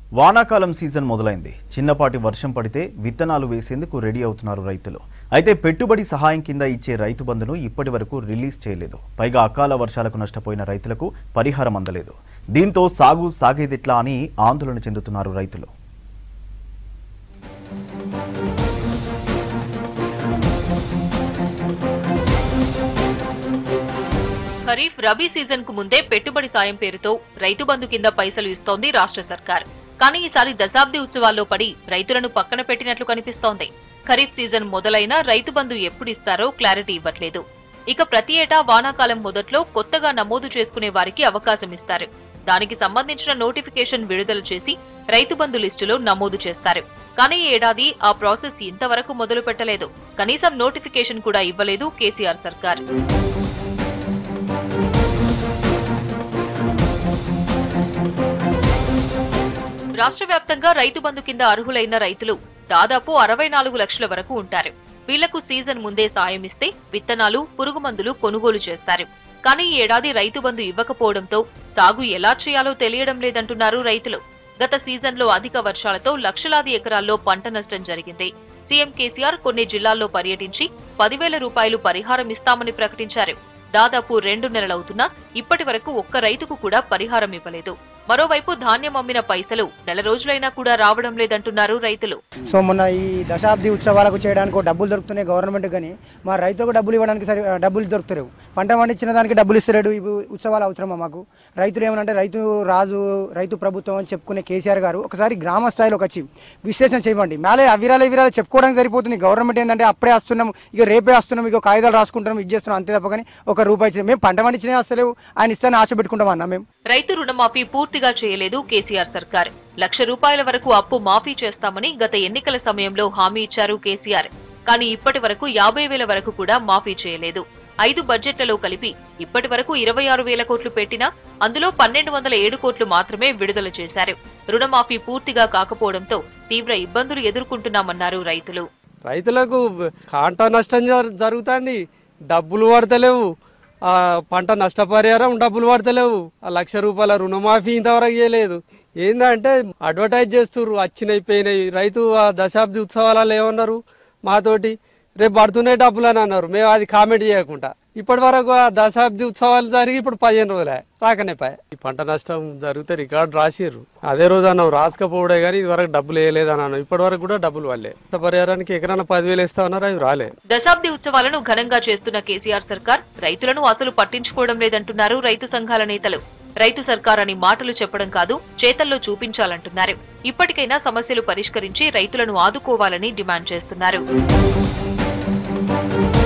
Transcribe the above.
వానాకాలం సీజన్ మొదలైంది చిన్నపాటి వర్షం పడితే విత్తనాలు వేసేందుకు రెడీ అవుతున్నారు రైతులు అయితే పెట్టుబడి సహాయం కింద ఇచ్చే రైతు బంధును ఇప్పటి వరకు రిలీజ్ చేయలేదు పైగా అకాల వర్షాలకు నష్టపోయిన రైతులకు పరిహారం అందలేదు దీంతో సాగు సాగేదిట్లా అని ఆందోళన చెందుతున్నారు రైతులు ఖరీఫ్ రబీ సీజన్ కు ముందే పెట్టుబడి సాయం పేరుతో రైతు బంధు కింద పైసలు ఇస్తోంది రాష్ట్ర సర్కార్ కానీ ఈసారి దశాబ్ది ఉత్సవాల్లో పడి రైతులను పక్కన పెట్టినట్లు కనిపిస్తోంది ఖరీఫ్ సీజన్ మొదలైనా రైతు బంధు ఎప్పుడు ఇస్తారో క్లారిటీ ఇవ్వట్లేదు ఇక ప్రతి ఏటా వానాకాలం మొదట్లో కొత్తగా నమోదు చేసుకునే వారికి అవకాశం ఇస్తారు దానికి సంబంధించిన నోటిఫికేషన్ విడుదల చేసి రైతు బంధు లిస్టులో నమోదు చేస్తారు కానీ ఈ ఏడాది ఆ ప్రాసెస్ ఇంతవరకు మొదలు పెట్టలేదు కనీసం నోటిఫికేషన్ కూడా ఇవ్వలేదు కేసీఆర్ సర్కార్ రాష్ట్ర వ్యాప్తంగా రైతు బంధు కింద అర్హులైన రైతులు దాదాపు అరవై నాలుగు లక్షల వరకు ఉంటారు వీళ్లకు సీజన్ ముందే సాయం ఇస్తే విత్తనాలు పురుగు మందులు కొనుగోలు చేస్తారు కానీ ఈ ఏడాది రైతు బంధు ఇవ్వకపోవడంతో సాగు ఎలా చేయాలో తెలియడం లేదంటున్నారు రైతులు గత సీజన్లో అధిక వర్షాలతో లక్షలాది ఎకరాల్లో పంట నష్టం జరిగింది సీఎం కేసీఆర్ కొన్ని జిల్లాల్లో పర్యటించి పదివేల రూపాయలు పరిహారం ఇస్తామని ప్రకటించారు దాదాపు రెండు నెలలవుతున్నా ఇప్పటి వరకు ఒక్క రైతుకు కూడా పరిహారం ఇవ్వలేదు మరోవైపు ధాన్యం అమ్మిన పైసలు నెల రోజులైనా కూడా రావడం లేదంటున్నారు రైతులు సో మొన్న ఈ దశాబ్ది ఉత్సవాలకు చేయడానికి ఒక డబ్బులు దొరుకుతున్నాయి గవర్నమెంట్ కానీ మా రైతులకు డబ్బులు ఇవ్వడానికి సరి డబ్బులు దొరుకుతలేవు పంట పండించిన దానికి డబ్బులు ఇస్తలేడు ఇవి ఉత్సవాలు అవసరమా మాకు రైతులు ఏమనంటే రైతు రాజు రైతు ప్రభుత్వం అని చెప్పుకునే కేసీఆర్ గారు ఒకసారి గ్రామ స్థాయిలోకి వచ్చి విశ్లేషణ చేయమండి మేలే అవిరాలు ఇవిరాలు చెప్పుకోవడానికి సరిపోతుంది గవర్నమెంట్ ఏంటంటే అప్పుడే వస్తున్నాం ఇక రేపే వస్తున్నాం ఇక కాగితాలు రాసుకుంటున్నాం ఇది చేస్తున్నాం అంతే తప్ప కానీ ఒక రూపాయి ఇచ్చి మేము పంట పండించినా వస్తలేవు ఆయన ఇస్తాను ఆశ పెట్టుకుంటాం అన్న మేము రైతు రుణమాఫీ పూర్తిగా చేయలేదు కేసీఆర్ సర్కార్ లక్ష రూపాయల వరకు అప్పు మాఫీ చేస్తామని గత ఎన్నికల సమయంలో హామీ ఇచ్చారు కేసీఆర్ కానీ ఇప్పటి వరకు యాభై వేల వరకు కూడా మాఫీ చేయలేదు ఐదు బడ్జెట్లలో కలిపి ఇప్పటి వరకు ఇరవై ఆరు వేల కోట్లు పెట్టినా అందులో పన్నెండు వందల ఏడు కోట్లు మాత్రమే విడుదల చేశారు రుణమాఫీ పూర్తిగా కాకపోవడంతో తీవ్ర ఇబ్బందులు ఎదుర్కొంటున్నామన్నారు రైతులు రైతులకు కాంట నష్టం జరు- జరుగుతుంది డబ్బులు పడతలేవు ఆ పంట నష్టపరిహారం డబ్బులు పడతలేవు ఆ లక్ష రూపాయల రుణమాఫీ ఇంతవరకు చేయలేదు ఏందంటే అడ్వర్టైజ్ చేస్తుర్రు వచ్చినాయి పోయినాయి రైతు ఆ దశాబ్ది ఉత్సవాలలో ఏమన్నారు మాతోటి రేపు పడుతున్నాయి డబ్బులు అని అన్నారు మేము అది కామెంట్ చేయకుండా ఇప్పటి వరకు ఆ దశాబ్ది ఉత్సవాలు జరిగి ఇప్పుడు పదిహేను రోజులే రాకనే పాయ ఈ పంట నష్టం జరిగితే రికార్డు రాసిర్రు అదే రోజు అన్నావు రాసుకపోవడే కానీ ఇది వరకు డబ్బులు వేయలేదు అని అన్నావు ఇప్పటి వరకు కూడా డబ్బులు వాళ్ళే పరిహారానికి ఎకరాన పదివేలు ఇస్తా ఉన్నారు అవి రాలే దశాబ్ది ఉత్సవాలను ఘనంగా చేస్తున్న కేసీఆర్ సర్కార్ రైతులను అసలు పట్టించుకోవడం లేదంటున్నారు రైతు సంఘాల నేతలు రైతు సర్కార్ అని మాటలు చెప్పడం కాదు చేతల్లో చూపించాలంటున్నారు ఇప్పటికైనా సమస్యలు పరిష్కరించి రైతులను ఆదుకోవాలని డిమాండ్ చేస్తున్నారు